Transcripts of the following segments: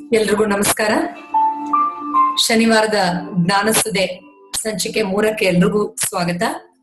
ಎಲ್ರಿಗೂ ನಮಸ್ಕಾರ ಶನಿವಾರದ ಜ್ಞಾನಸುದೆ ಸಂಚಿಕೆ ಮೂರಕ್ಕೆ ಎಲ್ರಿಗೂ ಸ್ವಾಗತ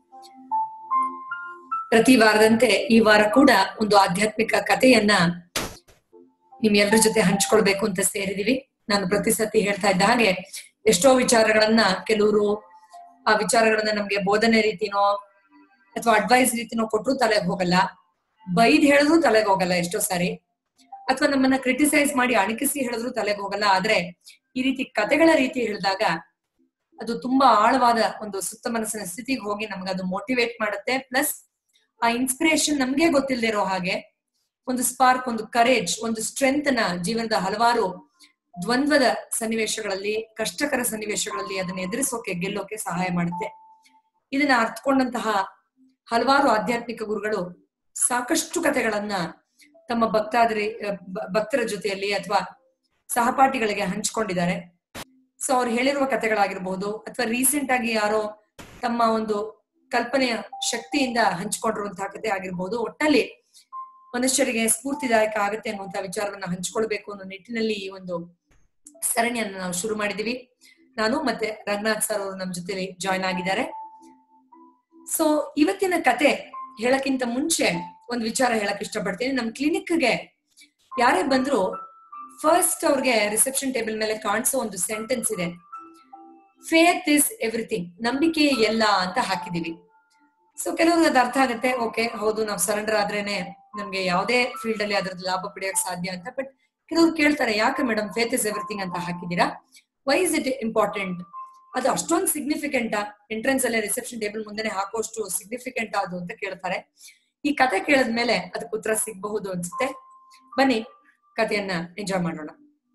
ಪ್ರತಿ ವಾರದಂತೆ ಈ ವಾರ ಕೂಡ ಒಂದು ಆಧ್ಯಾತ್ಮಿಕ ಕಥೆಯನ್ನ ನಿಮ್ ಎಲ್ರ ಜೊತೆ ಹಂಚ್ಕೊಳ್ಬೇಕು ಅಂತ ಸೇರಿದೀವಿ ನಾನು ಪ್ರತಿ ಸತಿ ಹೇಳ್ತಾ ಇದ್ದ ಹಾಗೆ ಎಷ್ಟೋ ವಿಚಾರಗಳನ್ನ ಕೆಲವರು ಆ ವಿಚಾರಗಳನ್ನ ನಮ್ಗೆ ಬೋಧನೆ ರೀತಿನೋ ಅಥವಾ ಅಡ್ವೈಸ್ ರೀತಿನೋ ಕೊಟ್ರು ತಲೆಗೆ ಹೋಗಲ್ಲ ಬೈದ್ ಹೇಳಿದ್ರು ತಲೆಗೆ ಹೋಗಲ್ಲ ಎಷ್ಟೋ ಸಾರಿ ಅಥವಾ ನಮ್ಮನ್ನ ಕ್ರಿಟಿಸೈಸ್ ಮಾಡಿ ಅಣಕಿಸಿ ಹೇಳಿದ್ರು ತಲೆಗೆ ಹೋಗಲ್ಲ ಆದ್ರೆ ಈ ರೀತಿ ಕತೆಗಳ ರೀತಿ ಹೇಳಿದಾಗ ಅದು ತುಂಬಾ ಆಳವಾದ ಒಂದು ಸುತ್ತ ಮನಸ್ಸಿನ ಸ್ಥಿತಿಗೆ ಹೋಗಿ ನಮ್ಗೆ ಅದು ಮೋಟಿವೇಟ್ ಮಾಡುತ್ತೆ ಪ್ಲಸ್ ಆ ಇನ್ಸ್ಪಿರೇಷನ್ ನಮ್ಗೆ ಗೊತ್ತಿಲ್ಲದೆ ಇರೋ ಹಾಗೆ ಒಂದು ಸ್ಪಾರ್ಕ್ ಒಂದು ಕರೇಜ್ ಒಂದು ಸ್ಟ್ರೆಂತ್ ನ ಜೀವನದ ಹಲವಾರು ದ್ವಂದ್ವದ ಸನ್ನಿವೇಶಗಳಲ್ಲಿ ಕಷ್ಟಕರ ಸನ್ನಿವೇಶಗಳಲ್ಲಿ ಅದನ್ನ ಎದುರಿಸೋಕೆ ಗೆಲ್ಲೋಕೆ ಸಹಾಯ ಮಾಡುತ್ತೆ ಇದನ್ನ ಅರ್ಥಕೊಂಡಂತಹ ಹಲವಾರು ಆಧ್ಯಾತ್ಮಿಕ ಗುರುಗಳು ಸಾಕಷ್ಟು ಕಥೆಗಳನ್ನ ತಮ್ಮ ಭಕ್ತಾದ್ರಿ ಬ- ಭಕ್ತರ ಜೊತೆಯಲ್ಲಿ ಅಥವಾ ಸಹಪಾಠಿಗಳಿಗೆ ಹಂಚ್ಕೊಂಡಿದ್ದಾರೆ ಸೊ ಅವ್ರು ಹೇಳಿರುವ ಕಥೆಗಳಾಗಿರ್ಬಹುದು ಅಥವಾ ರೀಸೆಂಟ್ ಆಗಿ ಯಾರೋ ತಮ್ಮ ಒಂದು ಕಲ್ಪನೆಯ ಶಕ್ತಿಯಿಂದ ಹಂಚಿಕೊಂಡಿರುವಂತಹ ಕಥೆ ಆಗಿರ್ಬಹುದು ಒಟ್ಟಲ್ಲಿ ಮನುಷ್ಯರಿಗೆ ಸ್ಫೂರ್ತಿದಾಯಕ ಆಗುತ್ತೆ ಅನ್ನುವಂತಹ ವಿಚಾರವನ್ನ ಹಂಚ್ಕೊಳ್ಬೇಕು ಅನ್ನೋ ನಿಟ್ಟಿನಲ್ಲಿ ಈ ಒಂದು ಸರಣಿಯನ್ನ ನಾವು ಶುರು ಮಾಡಿದೀವಿ ನಾನು ಮತ್ತೆ ರಂಗನಾಥ್ ಸರ್ ಅವರು ನಮ್ಮ ಜೊತೆಲಿ ಜಾಯ್ನ್ ಆಗಿದ್ದಾರೆ ಸೊ ಇವತ್ತಿನ ಕತೆ ಹೇಳಕ್ಕಿಂತ ಮುಂಚೆ ಒಂದು ವಿಚಾರ ಹೇಳಕ್ ಇಷ್ಟಪಡ್ತೀನಿ ನಮ್ ಕ್ಲಿನಿಕ್ಗೆ ಯಾರೇ ಬಂದ್ರು ಫಸ್ಟ್ ಅವ್ರಿಗೆ ರಿಸೆಪ್ಷನ್ ಟೇಬಲ್ ಮೇಲೆ ಕಾಣಿಸೋ ಒಂದು ಸೆಂಟೆನ್ಸ್ ಇದೆ ಫೇತ್ ಇಸ್ ಎವ್ರಿಥಿಂಗ್ ನಂಬಿಕೆ ಎಲ್ಲ ಅಂತ ಹಾಕಿದೀವಿ ಸೊ ಕೆಲವ್ರಿಗೆ ಅದು ಅರ್ಥ ಆಗುತ್ತೆ ಓಕೆ ಹೌದು ನಾವು ಸರೆಂಡರ್ ಆದ್ರೇನೆ ನಮ್ಗೆ ಯಾವುದೇ ಫೀಲ್ಡ್ ಅಲ್ಲಿ ಅದ್ರದ್ದು ಲಾಭ ಪಡೆಯಕ್ ಸಾಧ್ಯ ಅಂತ ಬಟ್ ಕೆಲವ್ರು ಕೇಳ್ತಾರೆ ಯಾಕೆ ಮೇಡಮ್ ಫೇತ್ ಇಸ್ ಎವ್ರಿಥಿಂಗ್ ಅಂತ ಹಾಕಿದೀರಾ ವೈ ಇಸ್ ಇಟ್ ಇಂಪಾರ್ಟೆಂಟ್ ಅದು ಅಷ್ಟೊಂದು ಸಿಗ್ನಿಫಿಕೆಂಟ್ ಎಂಟ್ರೆನ್ಸ್ ಅಲ್ಲೇ ರಿಸೆಪ್ಷನ್ ಟೇಬಲ್ ಮುಂದೆನೆ ಹಾಕೋಷ್ಟು ಸಿಗ್ನಿಫಿಕೆಂಟ್ ಅದು ಅಂತ ಕೇಳ್ತಾರೆ ಈ ಕತೆ ಕೇಳಿದ್ಮೇಲೆ ಅದಕ್ಕೆ ಉತ್ತರ ಸಿಗಬಹುದು ಅನ್ಸುತ್ತೆ ಬನ್ನಿ ಕಥೆಯನ್ನ ಎಂಜಾಯ್ ಮಾಡೋಣ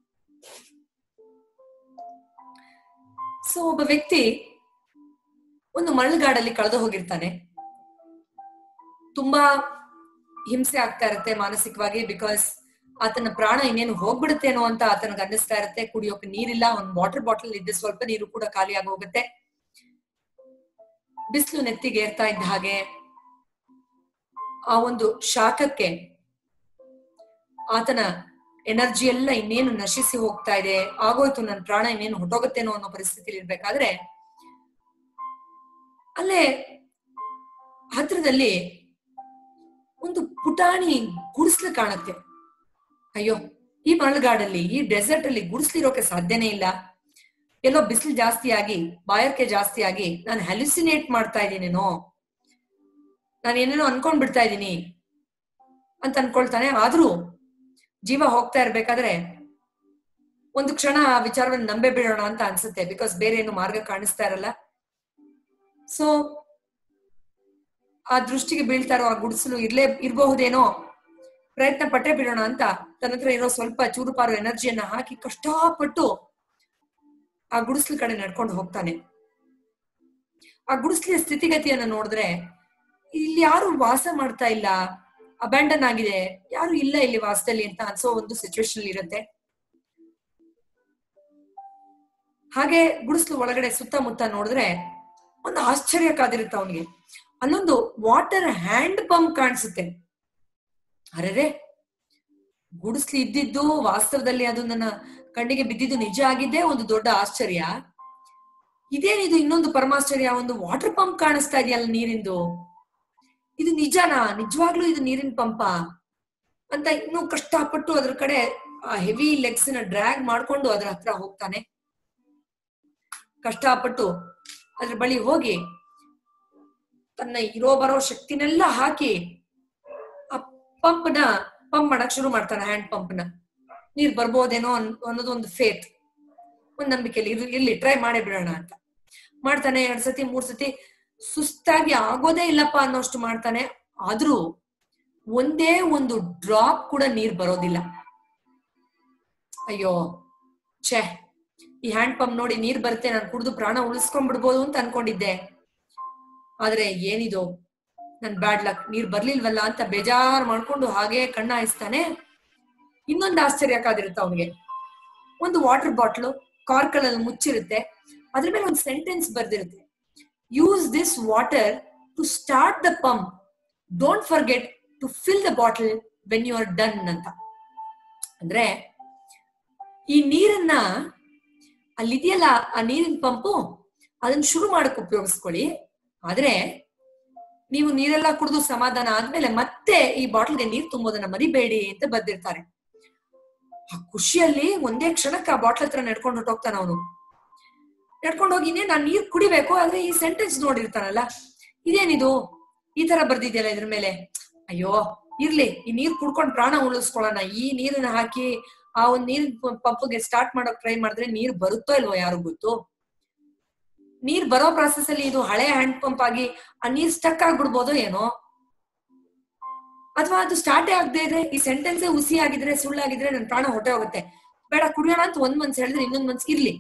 ಸೊ ಒಬ್ಬ ವ್ಯಕ್ತಿ ಒಂದು ಮರಳುಗಾಡಲ್ಲಿ ಕಳೆದು ಹೋಗಿರ್ತಾನೆ ತುಂಬಾ ಹಿಂಸೆ ಆಗ್ತಾ ಇರುತ್ತೆ ಮಾನಸಿಕವಾಗಿ ಬಿಕಾಸ್ ಆತನ ಪ್ರಾಣ ಇನ್ನೇನು ಹೋಗ್ಬಿಡುತ್ತೇನೋ ಅಂತ ಆತನಿಗೆ ಅನ್ನಿಸ್ತಾ ಇರುತ್ತೆ ಕುಡಿಯೋಕೆ ನೀರಿಲ್ಲ ಒಂದ್ ವಾಟರ್ ಬಾಟಲ್ ಇದ್ದ ಸ್ವಲ್ಪ ನೀರು ಕೂಡ ಖಾಲಿಯಾಗಿ ಹೋಗುತ್ತೆ ಬಿಸಿಲು ನೆತ್ತಿಗೆ ಏರ್ತಾ ಇದ್ದ ಹಾಗೆ ಆ ಒಂದು ಶಾಖಕ್ಕೆ ಆತನ ಎನರ್ಜಿ ಎಲ್ಲ ಇನ್ನೇನು ನಶಿಸಿ ಹೋಗ್ತಾ ಇದೆ ಆಗೋಯ್ತು ನನ್ನ ಪ್ರಾಣ ಇನ್ನೇನು ಹೊಟ್ಟೋಗುತ್ತೇನೋ ಅನ್ನೋ ಪರಿಸ್ಥಿತಿಲಿ ಇರ್ಬೇಕಾದ್ರೆ ಅಲ್ಲೇ ಹತ್ರದಲ್ಲಿ ಒಂದು ಪುಟಾಣಿ ಗುಡಿಸ್ಲು ಕಾಣುತ್ತೆ ಅಯ್ಯೋ ಈ ಮರಳುಗಾಡಲ್ಲಿ ಈ ಡೆಸರ್ಟ್ ಅಲ್ಲಿ ಗುಡಿಸ್ಲಿರೋಕೆ ಸಾಧ್ಯನೇ ಇಲ್ಲ ಎಲ್ಲೋ ಬಿಸಿಲು ಜಾಸ್ತಿ ಆಗಿ ಬಾಯರ್ಕೆ ಜಾಸ್ತಿ ಆಗಿ ನಾನು ಹ್ಯಾಲ್ಯುಸಿನೇಟ್ ಮಾಡ್ತಾ ಇದ್ದೀನೇನೋ ನಾನು ಏನೇನೋ ಅನ್ಕೊಂಡ್ ಬಿಡ್ತಾ ಇದ್ದೀನಿ ಅಂತ ಅನ್ಕೊಳ್ತಾನೆ ಆದ್ರೂ ಜೀವ ಹೋಗ್ತಾ ಇರ್ಬೇಕಾದ್ರೆ ಒಂದು ಕ್ಷಣ ಆ ವಿಚಾರವನ್ನು ನಂಬೆ ಬಿಡೋಣ ಅಂತ ಅನ್ಸುತ್ತೆ ಬಿಕಾಸ್ ಬೇರೆ ಏನು ಮಾರ್ಗ ಕಾಣಿಸ್ತಾ ಇರಲ್ಲ ಸೊ ಆ ದೃಷ್ಟಿಗೆ ಬೀಳ್ತಾ ಇರೋ ಆ ಗುಡಿಸಲು ಇರ್ಲೇ ಇರಬಹುದೇನೋ ಪ್ರಯತ್ನ ಪಟ್ಟೆ ಬಿಡೋಣ ಅಂತ ತನ್ನ ಹತ್ರ ಇರೋ ಸ್ವಲ್ಪ ಚೂರುಪಾರು ಎನರ್ಜಿಯನ್ನ ಹಾಕಿ ಕಷ್ಟಪಟ್ಟು ಆ ಗುಡಿಸ್ಲು ಕಡೆ ನಡ್ಕೊಂಡು ಹೋಗ್ತಾನೆ ಆ ಗುಡಿಸ್ಲಿಯ ಸ್ಥಿತಿಗತಿಯನ್ನ ನೋಡಿದ್ರೆ ಇಲ್ಲಿ ಯಾರು ವಾಸ ಮಾಡ್ತಾ ಇಲ್ಲ ಅಬ್ಯಾಂಡನ್ ಆಗಿದೆ ಯಾರು ಇಲ್ಲ ಇಲ್ಲಿ ವಾಸದಲ್ಲಿ ಅಂತ ಅನ್ಸೋ ಒಂದು ಸಿಚುವೇಶನ್ ಇರುತ್ತೆ ಹಾಗೆ ಗುಡಿಸ್ಲು ಒಳಗಡೆ ಸುತ್ತಮುತ್ತ ನೋಡಿದ್ರೆ ಒಂದು ಆಶ್ಚರ್ಯ ಕಾದಿರುತ್ತೆ ಅವನಿಗೆ ಅಲ್ಲೊಂದು ವಾಟರ್ ಹ್ಯಾಂಡ್ ಪಂಪ್ ಕಾಣಿಸುತ್ತೆ ಅರೆರೆ ಗುಡಿಸ್ಲಿ ಇದ್ದಿದ್ದು ವಾಸ್ತವದಲ್ಲಿ ಅದು ನನ್ನ ಕಣ್ಣಿಗೆ ಬಿದ್ದಿದ್ದು ನಿಜ ಆಗಿದ್ದೇ ಒಂದು ದೊಡ್ಡ ಆಶ್ಚರ್ಯ ಇದೇನಿದು ಇನ್ನೊಂದು ಪರಮಾಶ್ಚರ್ಯ ಒಂದು ವಾಟರ್ ಪಂಪ್ ಕಾಣಿಸ್ತಾ ಇದೆಯಲ್ಲ ನೀರಿಂದು ಇದು ನಿಜನಾ ನಿಜವಾಗ್ಲೂ ಇದು ನೀರಿನ ಪಂಪ ಅಂತ ಇನ್ನೂ ಕಷ್ಟಪಟ್ಟು ಅದ್ರ ಕಡೆ ಆ ಹೆವಿ ಲೆಗ್ಸ್ ನ ಡ್ರ್ಯಾಗ್ ಮಾಡ್ಕೊಂಡು ಅದ್ರ ಹತ್ರ ಹೋಗ್ತಾನೆ ಕಷ್ಟಪಟ್ಟು ಅದ್ರ ಬಳಿ ಹೋಗಿ ತನ್ನ ಇರೋ ಬರೋ ಶಕ್ತಿನೆಲ್ಲ ಹಾಕಿ ಆ ಪಂಪ್ ನ ಪಂಪ್ ಮಾಡಕ್ ಶುರು ಮಾಡ್ತಾನೆ ಹ್ಯಾಂಡ್ ಪಂಪ್ ನ ನೀರ್ ಬರ್ಬೋದೇನೋ ಅನ್- ಅನ್ನೋದು ಒಂದು ಫೇತ್ ಒಂದ್ ನಂಬಿಕೆಯಲ್ಲಿ ಇರ್ಲಿ ಇರ್ಲಿ ಟ್ರೈ ಮಾಡೇ ಬಿಡೋಣ ಅಂತ ಮಾಡ್ತಾನೆ ಎರಡ್ ಸತಿ ಮೂರ್ ಸತಿ ಸುಸ್ತಾಗಿ ಆಗೋದೇ ಇಲ್ಲಪ್ಪ ಅನ್ನೋಷ್ಟು ಮಾಡ್ತಾನೆ ಆದ್ರೂ ಒಂದೇ ಒಂದು ಡ್ರಾಪ್ ಕೂಡ ನೀರ್ ಬರೋದಿಲ್ಲ ಅಯ್ಯೋ ಛೇ ಈ ಹ್ಯಾಂಡ್ ಪಂಪ್ ನೋಡಿ ನೀರ್ ಬರುತ್ತೆ ನಾನು ಕುಡಿದು ಪ್ರಾಣ ಉಳಿಸ್ಕೊಂಡ್ಬಿಡ್ಬೋದು ಅಂತ ಅನ್ಕೊಂಡಿದ್ದೆ ಆದ್ರೆ ಏನಿದು ನನ್ ಬ್ಯಾಡ್ ಲಕ್ ನೀರ್ ಬರ್ಲಿಲ್ವಲ್ಲ ಅಂತ ಬೇಜಾರ್ ಮಾಡ್ಕೊಂಡು ಹಾಗೆ ಕಣ್ಣ ಹಾಯಿಸ್ತಾನೆ ಇನ್ನೊಂದು ಆಶ್ಚರ್ಯ ಕಾದಿರುತ್ತೆ ಅವನಿಗೆ ಒಂದು ವಾಟರ್ ಬಾಟ್ಲು ಕಾರ್ಕಲಲ್ಲಿ ಮುಚ್ಚಿರುತ್ತೆ ಅದ್ರ ಮೇಲೆ ಒಂದು ಸೆಂಟೆನ್ಸ್ ಬರ್ದಿರುತ್ತೆ use this water to start the pump don't forget to fill the bottle when you are done ಅಂತ ಅಂದ್ರೆ ಈ ನೀರನ್ನ ಅಲ್ಲಿದೆಯಲ್ಲ ಆ ನೀರಿನ ಪಂಪು ಅದನ್ನ ಶುರು ಮಾಡಕ್ ಉಪಯೋಗಿಸ್ಕೊಳ್ಳಿ ಆದ್ರೆ ನೀವು ನೀರೆಲ್ಲ ಕುಡಿದು ಸಮಾಧಾನ ಆದ್ಮೇಲೆ ಮತ್ತೆ ಈ ಬಾಟಲ್ಗೆ ನೀರ್ ತುಂಬೋದನ್ನ ಮರಿಬೇಡಿ ಅಂತ ಬರ್ದಿರ್ತಾರೆ ಆ ಖುಷಿಯಲ್ಲಿ ಒಂದೇ ಕ್ಷಣಕ್ಕೆ ಆ ಬಾಟ್ಲ್ ಹತ್ರ ನಡ್ಕೊಂಡು ಹೊಟ್ಟೋಗ್ತಾನ ಅವನು ನಡ್ಕೊಂಡು ಹೋಗಿನೇ ನಾನ್ ನೀರ್ ಕುಡಿಬೇಕು ಆದ್ರೆ ಈ ಸೆಂಟೆನ್ಸ್ ನೋಡಿರ್ತಾನಲ್ಲ ಇದೇನಿದು ಈ ತರ ಬರ್ದಿದ್ಯಲ್ಲ ಇದ್ರ ಮೇಲೆ ಅಯ್ಯೋ ಇರ್ಲಿ ಈ ನೀರ್ ಕುಡ್ಕೊಂಡ್ ಪ್ರಾಣ ಉಳಿಸ್ಕೊಳ್ಳೋಣ ಈ ನೀರನ್ನ ಹಾಕಿ ಆ ಒಂದ್ ನೀರಿನ ಪಂಪ್ಗೆ ಸ್ಟಾರ್ಟ್ ಮಾಡೋಕ್ ಟ್ರೈ ಮಾಡಿದ್ರೆ ನೀರ್ ಬರುತ್ತೋ ಇಲ್ವೋ ಯಾರು ಗೊತ್ತು ನೀರ್ ಬರೋ ಪ್ರಾಸೆಸ್ ಅಲ್ಲಿ ಇದು ಹಳೆ ಹ್ಯಾಂಡ್ ಪಂಪ್ ಆಗಿ ಆ ನೀರ್ ಸ್ಟಕ್ ಆಗ್ಬಿಡ್ಬೋದೋ ಏನೋ ಅಥವಾ ಅದು ಸ್ಟಾರ್ಟೇ ಆಗದೆ ಇದ್ರೆ ಈ ಸೆಂಟೆನ್ಸ್ ಹುಸಿ ಆಗಿದ್ರೆ ಸುಳ್ಳಾಗಿದ್ರೆ ನನ್ ಪ್ರಾಣ ಹೊಟ್ಟೆ ಹೋಗುತ್ತೆ ಬೇಡ ಕುಡಿಯೋಣ ಅಂತ ಒಂದ್ ಮನ್ಸ್ ಹೇಳಿದ್ರೆ ಇನ್ನೊಂದ್ ಮನ್ಸ್ ಇರ್ಲಿ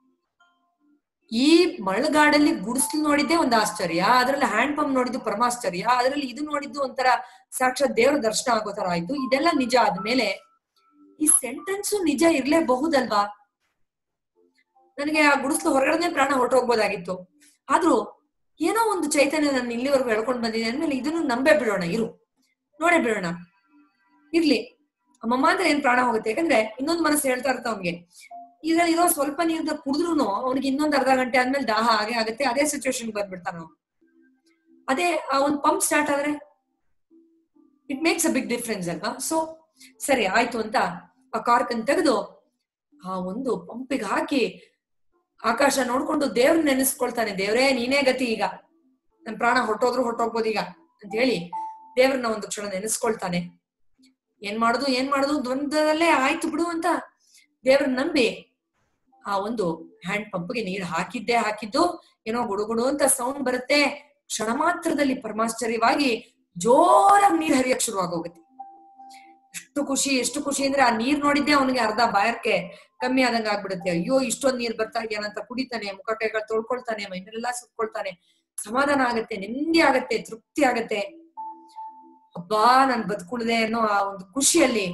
ಈ ಮಳೆಗಾಡಲ್ಲಿ ಗುಡಿಸ್ಲು ನೋಡಿದ್ದೆ ಒಂದು ಆಶ್ಚರ್ಯ ಅದ್ರಲ್ಲಿ ಹ್ಯಾಂಡ್ ಪಂಪ್ ನೋಡಿದ್ದು ಪರಮಾಶ್ಚರ್ಯ ಅದ್ರಲ್ಲಿ ಇದು ನೋಡಿದ್ದು ಒಂಥರ ಸಾಕ್ಷಾತ್ ದೇವರ ದರ್ಶನ ಆಗೋ ತರ ಆಯ್ತು ಇದೆಲ್ಲ ನಿಜ ಆದ್ಮೇಲೆ ಈ ಸೆಂಟೆನ್ಸು ನಿಜ ಇರ್ಲೇಬಹುದಲ್ವಾ ನನಗೆ ಆ ಗುಡಿಸ್ಲು ಹೊರಗಡೆ ಪ್ರಾಣ ಹೊರಟೋಗ್ಬೋದಾಗಿತ್ತು ಆದ್ರೂ ಏನೋ ಒಂದು ಚೈತನ್ಯ ನಾನು ಇಲ್ಲಿವರೆಗೂ ಹೇಳ್ಕೊಂಡ್ ಬಂದಿದೆ ಅಂದ್ಮೇಲೆ ಇದನ್ನು ನಂಬೇ ಬಿಡೋಣ ಇರು ನೋಡೇ ಬಿಡೋಣ ಇರ್ಲಿ ಅಮ್ಮಮ್ಮ ಅಂದ್ರೆ ಏನ್ ಪ್ರಾಣ ಹೋಗುತ್ತೆ ಯಾಕಂದ್ರೆ ಇನ್ನೊಂದು ಮನಸ್ಸು ಹೇಳ್ತಾ ಇರ್ತ ಅವ್ನಿಗೆ ಇದ್ರಲ್ಲಿ ಇರೋ ಸ್ವಲ್ಪ ನೀರ್ನ ಕುಡಿದ್ರು ಅವ್ನಿಗೆ ಇನ್ನೊಂದ್ ಅರ್ಧ ಗಂಟೆ ಆದ್ಮೇಲೆ ದಾಹ ಹಾಗೆ ಆಗುತ್ತೆ ಅದೇ ಸಿಚುವೇಶನ್ ಬಂದ್ಬಿಡ್ತಾನ ಅವ್ನು ಅದೇ ಆ ಒಂದ್ ಪಂಪ್ ಸ್ಟಾರ್ಟ್ ಆದ್ರೆ it makes a big difference ಅಲ್ವಾ ಸೊ ಸರಿ ಆಯ್ತು ಅಂತ ಆ ಕಾರ್ಕನ್ ತೆಗೆದು ಆ ಒಂದು ಪಂಪಿಗೆ ಹಾಕಿ ಆಕಾಶ ನೋಡ್ಕೊಂಡು ದೇವ್ರ ನೆನೆಸ್ಕೊಳ್ತಾನೆ ದೇವ್ರೇ ನೀನೇ ಗತಿ ಈಗ ನನ್ ಪ್ರಾಣ ಹೊಟ್ಟೋದ್ರು ಹೊಟ್ಟೋಗ್ಬೋದು ಈಗ ಅಂತ ಹೇಳಿ ದೇವ್ರನ್ನ ಒಂದು ಕ್ಷಣ ನೆನೆಸ್ಕೊಳ್ತಾನೆ ಏನ್ ಮಾಡುದು ಏನ್ ಮಾಡುದು ದ್ವಂದ್ವದಲ್ಲೇ ಆಯ್ತು ಬಿಡು ಅಂತ ದೇವ್ರ ನಂಬಿ ಆ ಒಂದು ಹ್ಯಾಂಡ್ ಪಂಪ್ಗೆ ನೀರು ಹಾಕಿದ್ದೇ ಹಾಕಿದ್ದು ಏನೋ ಗುಡುಗುಡು ಅಂತ ಸೌಂಡ್ ಬರುತ್ತೆ ಕ್ಷಣ ಮಾತ್ರದಲ್ಲಿ ಪರಮಾಶ್ಚರ್ಯವಾಗಿ ಜೋರಾಗಿ ನೀರ್ ಹರಿಯಕ್ ಶುರುವಾಗೋಗುತ್ತೆ ಎಷ್ಟು ಖುಷಿ ಎಷ್ಟು ಖುಷಿ ಅಂದ್ರೆ ಆ ನೀರ್ ನೋಡಿದ್ದೆ ಅವನಿಗೆ ಅರ್ಧ ಬಾಯರ್ಕೆ ಕಮ್ಮಿ ಆದಂಗ ಆಗ್ಬಿಡುತ್ತೆ ಅಯ್ಯೋ ಇಷ್ಟೊಂದ್ ನೀರ್ ಬರ್ತಾ ಇದೆಯಂತ ಕುಡಿತಾನೆ ಮುಖ ಕೈಗಳು ತೊಳ್ಕೊಳ್ತಾನೆ ಮೈನೆಲ್ಲ ಸುತ್ಕೊಳ್ತಾನೆ ಸಮಾಧಾನ ಆಗತ್ತೆ ನೆಮ್ಮದಿ ಆಗತ್ತೆ ತೃಪ್ತಿ ಆಗತ್ತೆ ಹಬ್ಬಾ ನಾನ್ ಬದುಕುಳಿದೆ ಅನ್ನೋ ಆ ಒಂದು ಖುಷಿಯಲ್ಲಿ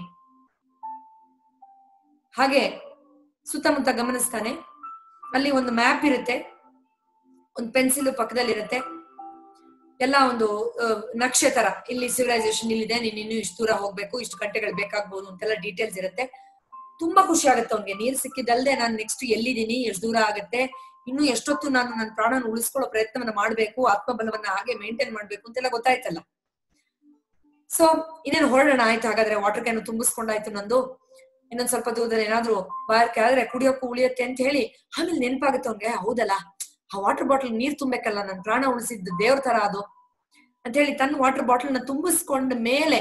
ಹಾಗೆ ಸುತ್ತಮುತ್ತ ಗಮನಿಸ್ತಾನೆ ಅಲ್ಲಿ ಒಂದು ಮ್ಯಾಪ್ ಇರುತ್ತೆ ಒಂದು ಪೆನ್ಸಿಲ್ ಪಕ್ಕದಲ್ಲಿ ಇರುತ್ತೆ ಎಲ್ಲ ಒಂದು ನಕ್ಷೆ ತರ ಇಲ್ಲಿ ಸಿವಿಲೈಸೇಷನ್ ಇಲ್ಲಿದೆ ನೀನ್ ಇನ್ನು ಇಷ್ಟು ದೂರ ಹೋಗ್ಬೇಕು ಇಷ್ಟು ಗಂಟೆಗಳು ಬೇಕಾಗ್ಬೋದು ಅಂತೆಲ್ಲ ಡೀಟೇಲ್ಸ್ ಇರುತ್ತೆ ತುಂಬಾ ಖುಷಿ ಆಗುತ್ತೆ ಅವ್ನಿಗೆ ನೀರ್ ಸಿಕ್ಕಿದಲ್ದೆ ನಾನು ನೆಕ್ಸ್ಟ್ ಎಲ್ಲಿದ್ದೀನಿ ಎಷ್ಟು ದೂರ ಆಗುತ್ತೆ ಇನ್ನು ಎಷ್ಟೊತ್ತು ನಾನು ನನ್ನ ಪ್ರಾಣನ ಉಳಿಸ್ಕೊಳ್ಳೋ ಪ್ರಯತ್ನವನ್ನ ಮಾಡ್ಬೇಕು ಆತ್ಮಬಲವನ್ನ ಹಾಗೆ ಮೇಂಟೈನ್ ಮಾಡ್ಬೇಕು ಅಂತೆಲ್ಲ ಗೊತ್ತಾಯ್ತಲ್ಲ ಸೊ ಇನ್ನೇನು ಹೊರಡೋಣ ಆಯ್ತು ಹಾಗಾದ್ರೆ ವಾಟರ್ ಕ್ಯಾನ್ ತುಂಬಿಸ್ಕೊಂಡಾಯ್ತು ನಂದು ಇನ್ನೊಂದ್ ಸ್ವಲ್ಪ ದೂರದಲ್ಲಿ ಏನಾದ್ರು ಬಾರ್ಕೆ ಆದ್ರೆ ಕುಡಿಯೋಕ್ಕೂ ಉಳಿಯತ್ತೆ ಅಂತ ಹೇಳಿ ಆಮೇಲೆ ನೆನಪಾಗುತ್ತೆ ಅವ್ನಿಗೆ ಹೌದಲ್ಲ ಆ ವಾಟರ್ ಬಾಟಲ್ ನೀರ್ ತುಂಬಬೇಕಲ್ಲ ನನ್ ಪ್ರಾಣ ಉಳಿಸಿದ್ದು ದೇವ್ರ ತರ ಅದು ಅಂತ ಹೇಳಿ ತನ್ನ ವಾಟರ್ ಬಾಟಲ್ ನ ತುಂಬಿಸ್ಕೊಂಡ ಮೇಲೆ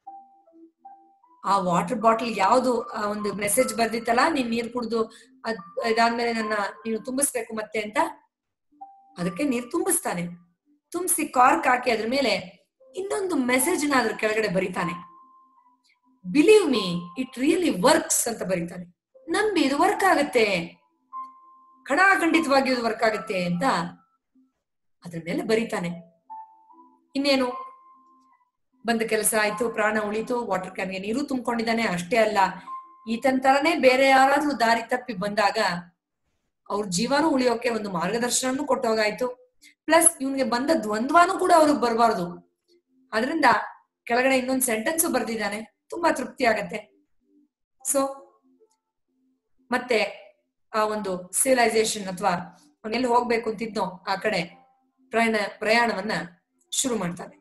ಆ ವಾಟರ್ ಬಾಟಲ್ ಯಾವ್ದು ಆ ಒಂದು ಮೆಸೇಜ್ ಬರ್ದಿತ್ತಲ್ಲ ನೀನ್ ನೀರ್ ಕುಡ್ದು ಅದ್ ಇದಾದ್ಮೇಲೆ ನನ್ನ ನೀನು ತುಂಬಿಸ್ಬೇಕು ಮತ್ತೆ ಅಂತ ಅದಕ್ಕೆ ನೀರ್ ತುಂಬಿಸ್ತಾನೆ ತುಂಬಿಸಿ ಕಾರ್ಕ್ ಹಾಕಿ ಅದ್ರ ಮೇಲೆ ಇನ್ನೊಂದು ಮೆಸೇಜ್ ನ ಅದ್ರ ಕೆಳಗಡೆ ಬರೀತಾನೆ believe me it really works ಅಂತ ಬರೀತಾನೆ ನಂಬಿ ಇದು ವರ್ಕ್ ಆಗತ್ತೆ ಖಡಾಖಂಡಿತವಾಗಿ ಇದು ವರ್ಕ್ ಆಗುತ್ತೆ ಅಂತ ಅದ್ರ ಮೇಲೆ ಬರೀತಾನೆ ಇನ್ನೇನು ಬಂದ ಕೆಲಸ ಆಯ್ತು ಪ್ರಾಣ ಉಳಿತು ವಾಟರ್ ಕ್ಯಾನ್ಗೆ ನೀರು ತುಂಬಿಕೊಂಡಿದ್ದಾನೆ ಅಷ್ಟೇ ಅಲ್ಲ ಈತನ್ ತರನೇ ಬೇರೆ ಯಾರಾದ್ರೂ ದಾರಿ ತಪ್ಪಿ ಬಂದಾಗ ಅವ್ರ ಜೀವನೂ ಉಳಿಯೋಕೆ ಒಂದು ಮಾರ್ಗದರ್ಶನನೂ ಕೊಟ್ಟೋಗಾಯ್ತು ಪ್ಲಸ್ ಇವನ್ಗೆ ಬಂದ ದ್ವಂದ್ವಾನು ಕೂಡ ಅವ್ರಿಗೆ ಬರಬಾರ್ದು ಅದರಿಂದ ಕೆಳಗಡೆ ಇನ್ನೊಂದು ಸೆಂಟೆನ್ಸ್ ಬರ್ದಿದ್ದಾನೆ ತುಂಬಾ ತೃಪ್ತಿ ಆಗತ್ತೆ ಸೊ ಮತ್ತೆ ಆ ಒಂದು ಸಿವಿಲೈಸೇಷನ್ ಅಥವಾ ಅವನೆಲ್ಲಿ ಹೋಗ್ಬೇಕು ಅಂತಿದ್ನೋ ಆ ಕಡೆ ಪ್ರಯಾಣ ಪ್ರಯಾಣವನ್ನ ಶುರು ಮಾಡ್ತಾನೆ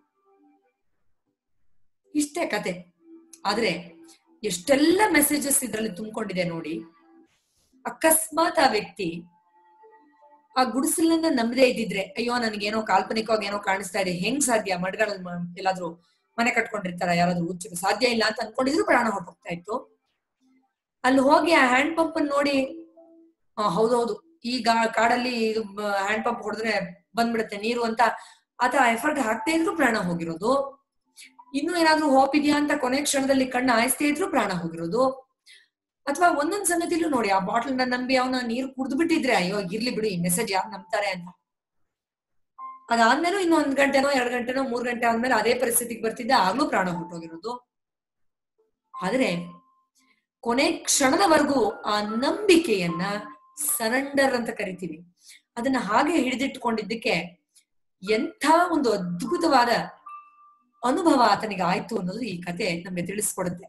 ಇಷ್ಟೇ ಕತೆ ಆದ್ರೆ ಎಷ್ಟೆಲ್ಲ ಮೆಸೇಜಸ್ ಇದ್ರಲ್ಲಿ ತುಂಬಿಕೊಂಡಿದೆ ನೋಡಿ ಅಕಸ್ಮಾತ್ ಆ ವ್ಯಕ್ತಿ ಆ ಗುಡಿಸಲನ್ನ ನಂಬದೇ ಇದ್ದಿದ್ರೆ ಅಯ್ಯೋ ನನಗೇನೋ ಕಾಲ್ಪನಿಕವಾಗಿ ಏನೋ ಕಾಣಿಸ್ತಾ ಇದೆ ಹೆಂಗ್ ಸಾಧ್ಯ ಮಡ್ಗಳಲ್ಲಿ ಎಲ್ಲಾದ್ರೂ ಮನೆ ಕಟ್ಕೊಂಡಿರ್ತಾರ ಯಾರಾದ್ರೂ ಹುಚ್ಚರು ಸಾಧ್ಯ ಇಲ್ಲ ಅಂತ ಅನ್ಕೊಂಡಿದ್ರು ಪ್ರಾಣ ಹೊರಟೋಗ್ತಾ ಇತ್ತು ಅಲ್ಲಿ ಹೋಗಿ ಆ ಹ್ಯಾಂಡ್ ಪಂಪ್ ನೋಡಿ ಆ ಹೌದೌದು ಈಗ ಕಾಡಲ್ಲಿ ಇದು ಹ್ಯಾಂಡ್ ಪಂಪ್ ಹೊಡೆದ್ರೆ ಬಂದ್ಬಿಡುತ್ತೆ ನೀರು ಅಂತ ಆತ ಎಫರ್ಟ್ ಹಾಕ್ತಾ ಇದ್ರು ಪ್ರಾಣ ಹೋಗಿರೋದು ಇನ್ನು ಏನಾದ್ರೂ ಹೋಪ್ ಇದೆಯಾ ಅಂತ ಕೊನೆ ಕ್ಷಣದಲ್ಲಿ ಕಣ್ಣು ಆಯಿಸ್ತಾ ಇದ್ರು ಪ್ರಾಣ ಹೋಗಿರೋದು ಅಥವಾ ಒಂದೊಂದ್ ಸಂಗತಿಲೂ ನೋಡಿ ಆ ಬಾಟಲ್ ನ ನಂಬಿ ಅವನ ನೀರು ಕುಡ್ದು ಬಿಟ್ಟಿದ್ರೆ ಅಯ್ಯೋ ಇರ್ಲಿ ಬಿಡು ಈ ಮೆಸೇಜ್ ಯಾರು ನಂಬ್ತಾರೆ ಅಂತ ಅದಾದ್ಮೇಲೂ ಇನ್ನು ಒಂದ್ ಗಂಟೆನೋ ಎರಡ್ ಗಂಟೆನೋ ಮೂರ್ ಗಂಟೆ ಆದ್ಮೇಲೆ ಅದೇ ಪರಿಸ್ಥಿತಿಗೆ ಬರ್ತಿದ್ದೆ ಆಗ್ಲೂ ಪ್ರಾಣ ಹೊಟ್ಟೋಗಿರೋದು ಆದ್ರೆ ಕೊನೆ ಕ್ಷಣದವರೆಗೂ ಆ ನಂಬಿಕೆಯನ್ನ ಸರೆಂಡರ್ ಅಂತ ಕರಿತೀವಿ ಅದನ್ನ ಹಾಗೆ ಹಿಡಿದಿಟ್ಕೊಂಡಿದ್ದಕ್ಕೆ ಎಂಥ ಒಂದು ಅದ್ಭುತವಾದ ಅನುಭವ ಆತನಿಗೆ ಆಯ್ತು ಅನ್ನೋದು ಈ ಕತೆ ನಮ್ಗೆ ತಿಳಿಸ್ಕೊಡುತ್ತೆ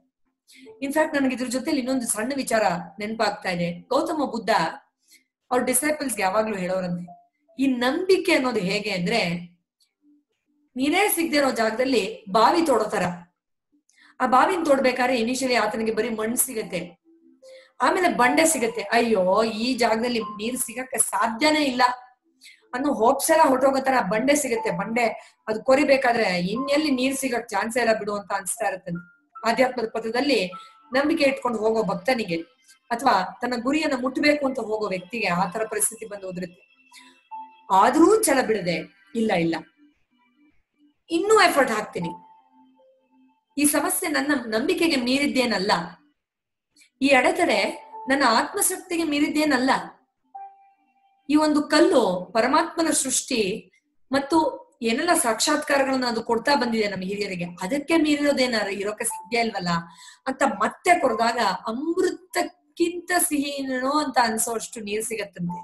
ಇನ್ಫ್ಯಾಕ್ಟ್ ನನಗೆ ಇದ್ರ ಜೊತೆಲಿ ಇನ್ನೊಂದು ಸಣ್ಣ ವಿಚಾರ ನೆನಪಾಗ್ತಾ ಇದೆ ಗೌತಮ ಬುದ್ಧ ಅವ್ರ ಡಿಸೈಪಲ್ಸ್ಗೆ ಯಾವಾಗ್ಲೂ ಹೇಳೋರಂತೆ ಈ ನಂಬಿಕೆ ಅನ್ನೋದು ಹೇಗೆ ಅಂದ್ರೆ ನೀರೇ ಸಿಗದೆ ಇರೋ ಜಾಗದಲ್ಲಿ ಬಾವಿ ತೋಡೋ ತರ ಆ ಬಾವಿನ ತೋಡ್ಬೇಕಾದ್ರೆ ಇನಿಷಿಯಲಿ ಆತನಿಗೆ ಬರೀ ಮಣ್ಣು ಸಿಗತ್ತೆ ಆಮೇಲೆ ಬಂಡೆ ಸಿಗತ್ತೆ ಅಯ್ಯೋ ಈ ಜಾಗದಲ್ಲಿ ನೀರ್ ಸಿಗಕ್ಕೆ ಸಾಧ್ಯನೇ ಇಲ್ಲ ಅನ್ನೋ ಹೋಪ್ಸ್ ಎಲ್ಲ ಹೊರಟೋಗೋ ತರ ಬಂಡೆ ಸಿಗತ್ತೆ ಬಂಡೆ ಅದು ಕೊರಿಬೇಕಾದ್ರೆ ಇನ್ನೆಲ್ಲಿ ನೀರ್ ಸಿಗಕ್ ಚಾನ್ಸೇ ಇಲ್ಲ ಬಿಡು ಅಂತ ಅನ್ಸ್ತಾ ಇರುತ್ತೆ ಆಧ್ಯಾತ್ಮದ ಪಥದಲ್ಲಿ ನಂಬಿಕೆ ಇಟ್ಕೊಂಡು ಹೋಗೋ ಭಕ್ತನಿಗೆ ಅಥವಾ ತನ್ನ ಗುರಿಯನ್ನ ಮುಟ್ಟಬೇಕು ಅಂತ ಹೋಗೋ ವ್ಯಕ್ತಿಗೆ ಆ ತರ ಪರಿಸ್ಥಿತಿ ಬಂದು ಓದಿರುತ್ತೆ ಆದ್ರೂ ಛಲ ಬಿಡದೆ ಇಲ್ಲ ಇಲ್ಲ ಇನ್ನೂ ಎಫರ್ಟ್ ಹಾಕ್ತೀನಿ ಈ ಸಮಸ್ಯೆ ನನ್ನ ನಂಬಿಕೆಗೆ ಮೀರಿದ್ದೇನಲ್ಲ ಈ ಅಡೆತಡೆ ನನ್ನ ಆತ್ಮಶಕ್ತಿಗೆ ಮೀರಿದ್ದೇನಲ್ಲ ಈ ಒಂದು ಕಲ್ಲು ಪರಮಾತ್ಮನ ಸೃಷ್ಟಿ ಮತ್ತು ಏನೆಲ್ಲ ಸಾಕ್ಷಾತ್ಕಾರಗಳನ್ನ ಅದು ಕೊಡ್ತಾ ಬಂದಿದೆ ನಮ್ಮ ಹಿರಿಯರಿಗೆ ಅದಕ್ಕೆ ಮೀರಿರೋದೇನಾರ ಇರೋಕೆ ಸಾಧ್ಯ ಇಲ್ವಲ್ಲ ಅಂತ ಮತ್ತೆ ಕೊಡ್ದಾಗ ಅಮೃತಕ್ಕಿಂತ ಸಿಹಿನೋ ಅಂತ ಅನ್ಸೋಷ್ಟು ನೀರ್ ಸಿಗತ್ತಂತೆ